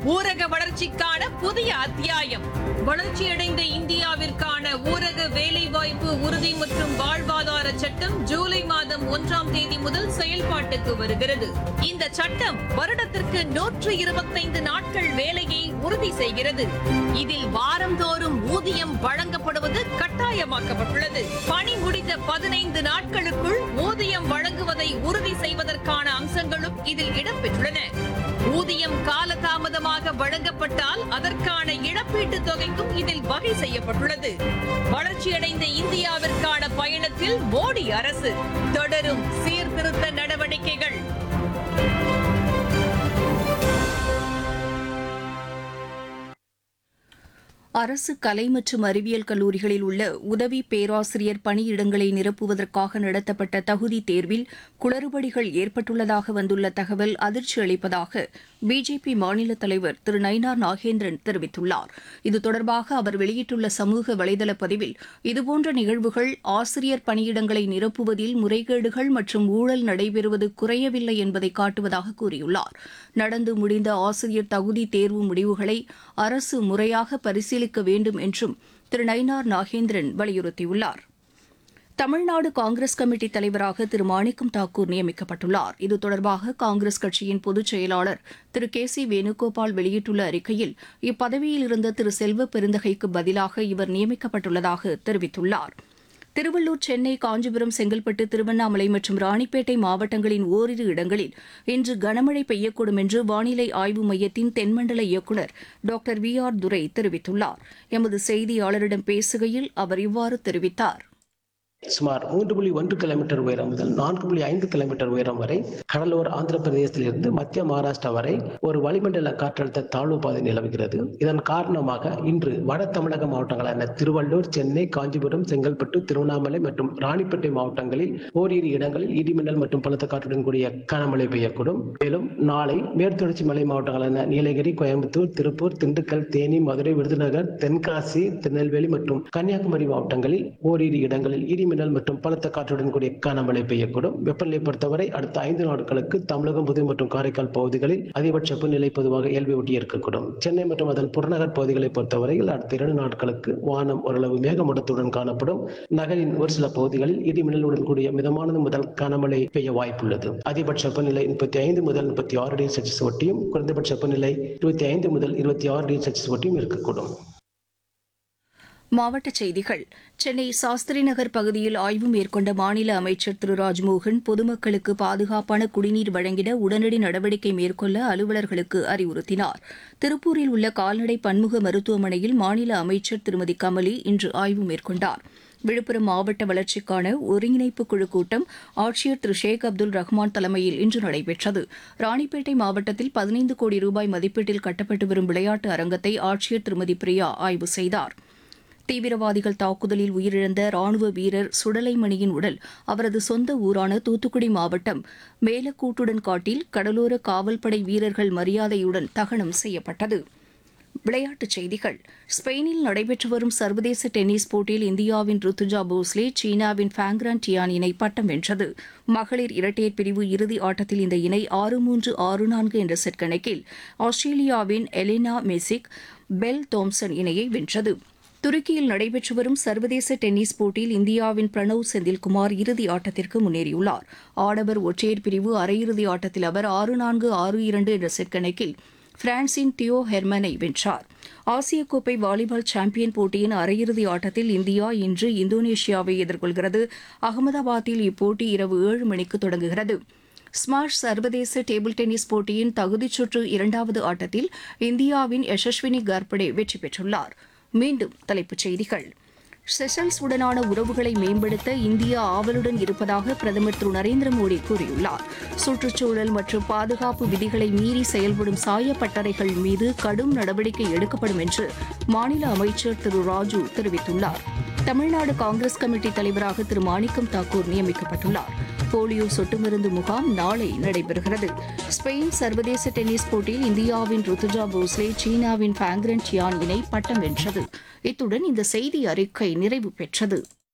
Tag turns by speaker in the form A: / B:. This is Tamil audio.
A: ஊரக வளர்ச்சிக்கான புதிய அத்தியாயம் வளர்ச்சியடைந்த இந்தியாவிற்கான ஊரக வேலைவாய்ப்பு உறுதி மற்றும் வாழ்வாதார சட்டம் ஜூலை மாதம் ஒன்றாம் தேதி முதல் செயல்பாட்டுக்கு வருகிறது இந்த சட்டம் வருடத்திற்கு நூற்று இருபத்தைந்து நாட்கள் வேலையை உறுதி செய்கிறது இதில் வாரந்தோறும் ஊதியம் வழங்கப்படுவது கட்டாயமாக்கப்பட்டுள்ளது பணி முடிந்த பதினைந்து நாட்களுக்குள் ஊதியம் வழங்குவதை உறுதி செய்வதற்கான அம்சங்களும் இதில் இடம்பெற்றுள்ளன ஊதியம் காலதாமதமாக வழங்கப்பட்டால் அதற்கான இழப்பீட்டுத் தொகைக்கும் இதில் வகை செய்யப்பட்டுள்ளது வளர்ச்சியடைந்த இந்தியாவிற்கான பயணத்தில் மோடி அரசு தொடரும் சீர்திருத்த நடவடிக்கைகள்
B: அரசு கலை மற்றும் அறிவியல் கல்லூரிகளில் உள்ள உதவி பேராசிரியர் பணியிடங்களை நிரப்புவதற்காக நடத்தப்பட்ட தகுதி தேர்வில் குளறுபடிகள் ஏற்பட்டுள்ளதாக வந்துள்ள தகவல் அதிர்ச்சி அளிப்பதாக பிஜேபி மாநில தலைவர் திரு நயினார் நாகேந்திரன் தெரிவித்துள்ளார் இது தொடர்பாக அவர் வெளியிட்டுள்ள சமூக வலைதள பதிவில் இதுபோன்ற நிகழ்வுகள் ஆசிரியர் பணியிடங்களை நிரப்புவதில் முறைகேடுகள் மற்றும் ஊழல் நடைபெறுவது குறையவில்லை என்பதை காட்டுவதாக கூறியுள்ளார் நடந்து முடிந்த ஆசிரியர் தகுதி தேர்வு முடிவுகளை அரசு முறையாக பரிசீலிக்க வேண்டும் என்றும் திரு நயினார் நாகேந்திரன் வலியுறுத்தியுள்ளார் தமிழ்நாடு காங்கிரஸ் கமிட்டி தலைவராக திரு மாணிக்கம் தாக்கூர் நியமிக்கப்பட்டுள்ளார் இது தொடர்பாக காங்கிரஸ் கட்சியின் பொதுச் செயலாளர் திரு கே சி வேணுகோபால் வெளியிட்டுள்ள அறிக்கையில் இப்பதவியில் இருந்த திரு செல்வ பெருந்தகைக்கு பதிலாக இவர் நியமிக்கப்பட்டுள்ளதாக தெரிவித்துள்ளார் திருவள்ளூர் சென்னை காஞ்சிபுரம் செங்கல்பட்டு திருவண்ணாமலை மற்றும் ராணிப்பேட்டை மாவட்டங்களின் ஓரிரு இடங்களில் இன்று கனமழை பெய்யக்கூடும் என்று வானிலை ஆய்வு மையத்தின் தென்மண்டல இயக்குநர் டாக்டர் வி ஆர் துரை தெரிவித்துள்ளார் எமது செய்தியாளரிடம் பேசுகையில் அவர் இவ்வாறு தெரிவித்தார்
C: சுமார் மூன்று புள்ளி ஒன்று கிலோமீட்டர் உயரம் முதல் நான்கு புள்ளி ஐந்து கிலோமீட்டர் உயரம் வரை கடலோர ஆந்திர பிரதேசத்திலிருந்து மத்திய மகாராஷ்டிரா வரை ஒரு வளிமண்டல காற்றழுத்த தாழ்வு பாதை நிலவுகிறது இதன் காரணமாக இன்று வட தமிழக மாவட்டங்களான திருவள்ளூர் சென்னை காஞ்சிபுரம் செங்கல்பட்டு திருவண்ணாமலை மற்றும் ராணிப்பேட்டை மாவட்டங்களில் ஓரிரு இடங்களில் இடிமின்னல் மற்றும் பலத்த காற்றுடன் கூடிய கனமழை பெய்யக்கூடும் மேலும் நாளை மேற்குத்தொடர்ச்சி மலை மாவட்டங்களான நீலகிரி கோயம்புத்தூர் திருப்பூர் திண்டுக்கல் தேனி மதுரை விருதுநகர் தென்காசி திருநெல்வேலி மற்றும் கன்னியாகுமரி மாவட்டங்களில் ஓரிரு இடங்களில் இடி மின்னல் மற்றும் பலத்த காற்றுடன் கூடிய கனமழை பெய்யக்கூடும் வெப்பநிலை பொறுத்தவரை அடுத்த ஐந்து நாட்களுக்கு தமிழகம் புதுவை மற்றும் காரைக்கால் பகுதிகளில் அதிகபட்ச வெப்பநிலை பொதுவாக இயல்பை ஒட்டி இருக்கக்கூடும் சென்னை மற்றும் அதன் புறநகர் பகுதிகளை பொறுத்தவரையில் அடுத்த இரண்டு நாட்களுக்கு வானம் ஓரளவு மேகமூட்டத்துடன் காணப்படும் நகரின் ஒரு சில பகுதிகளில் இடி மின்னலுடன் கூடிய மிதமானது முதல் கனமழை பெய்ய வாய்ப்புள்ளது அதிகபட்ச வெப்பநிலை முப்பத்தி ஐந்து முதல் முப்பத்தி ஆறு டிகிரி செல்சியஸ் ஒட்டியும் குறைந்தபட்ச வெப்பநிலை இருபத்தி ஐந்து முதல் இருபத்தி ஆறு டிகிரி செல்சியஸ் ஒட்டியும் இருக்கக்கூடும்
B: மாவட்டச் செய்திகள் சென்னை சாஸ்திரி நகர் பகுதியில் ஆய்வு மேற்கொண்ட மாநில அமைச்சர் திரு ராஜ்மோகன் பொதுமக்களுக்கு பாதுகாப்பான குடிநீர் வழங்கிட உடனடி நடவடிக்கை மேற்கொள்ள அலுவலர்களுக்கு அறிவுறுத்தினார் திருப்பூரில் உள்ள கால்நடை பன்முக மருத்துவமனையில் மாநில அமைச்சர் திருமதி கமலி இன்று ஆய்வு மேற்கொண்டார் விழுப்புரம் மாவட்ட வளர்ச்சிக்கான ஒருங்கிணைப்பு குழு கூட்டம் ஆட்சியர் திரு ஷேக் அப்துல் ரஹ்மான் தலைமையில் இன்று நடைபெற்றது ராணிப்பேட்டை மாவட்டத்தில் பதினைந்து கோடி ரூபாய் மதிப்பீட்டில் கட்டப்பட்டு வரும் விளையாட்டு அரங்கத்தை ஆட்சியர் திருமதி பிரியா ஆய்வு செய்தார் தீவிரவாதிகள் தாக்குதலில் உயிரிழந்த ராணுவ வீரர் சுடலைமணியின் உடல் அவரது சொந்த ஊரான தூத்துக்குடி மாவட்டம் மேலக்கூட்டுடன் காட்டில் கடலோர காவல்படை வீரர்கள் மரியாதையுடன் தகனம் செய்யப்பட்டது விளையாட்டுச் செய்திகள் ஸ்பெயினில் நடைபெற்று வரும் சர்வதேச டென்னிஸ் போட்டியில் இந்தியாவின் ருத்துஜா போஸ்லே சீனாவின் ஃபேங்ரான் டியான் இணை பட்டம் வென்றது மகளிர் இரட்டையர் பிரிவு இறுதி ஆட்டத்தில் இந்த இணை ஆறு மூன்று ஆறு நான்கு என்ற செட் கணக்கில் ஆஸ்திரேலியாவின் எலினா மெசிக் பெல் தோம்சன் இணையை வென்றது துருக்கியில் நடைபெற்று வரும் சர்வதேச டென்னிஸ் போட்டியில் இந்தியாவின் பிரணவ் செந்தில்குமார் இறுதி ஆட்டத்திற்கு முன்னேறியுள்ளார் ஆடவர் ஒற்றையர் பிரிவு அரையிறுதி ஆட்டத்தில் அவர் ஆறு நான்கு ஆறு இரண்டு என்ற செட் கணக்கில் பிரான்சின் தியோ ஹெர்மனை வென்றார் ஆசிய கோப்பை வாலிபால் சாம்பியன் போட்டியின் அரையிறுதி ஆட்டத்தில் இந்தியா இன்று இந்தோனேஷியாவை எதிர்கொள்கிறது அகமதாபாத்தில் இப்போட்டி இரவு ஏழு மணிக்கு தொடங்குகிறது ஸ்மாஷ் சர்வதேச டேபிள் டென்னிஸ் போட்டியின் தகுதிச் சுற்று இரண்டாவது ஆட்டத்தில் இந்தியாவின் யசஸ்வினி கர்படே வெற்றி பெற்றுள்ளார் மீண்டும் தலைப்புச் செய்திகள் செஷல்ஸ் உடனான உறவுகளை மேம்படுத்த இந்தியா ஆவலுடன் இருப்பதாக பிரதமர் திரு நரேந்திர மோடி கூறியுள்ளார் சுற்றுச்சூழல் மற்றும் பாதுகாப்பு விதிகளை மீறி செயல்படும் சாயப்பட்டறைகள் மீது கடும் நடவடிக்கை எடுக்கப்படும் என்று மாநில அமைச்சர் திரு ராஜு தெரிவித்துள்ளார் தமிழ்நாடு காங்கிரஸ் கமிட்டி தலைவராக திரு மாணிக்கம் தாக்கூர் நியமிக்கப்பட்டுள்ளார் போலியோ சொட்டு மருந்து முகாம் நாளை நடைபெறுகிறது ஸ்பெயின் சர்வதேச டென்னிஸ் போட்டியில் இந்தியாவின் ருத்துஜா போஸ்லே சீனாவின் ஃபேங்ரன் சியான் இணை பட்டம் வென்றது இத்துடன் இந்த செய்தி அறிக்கை நிறைவு பெற்றது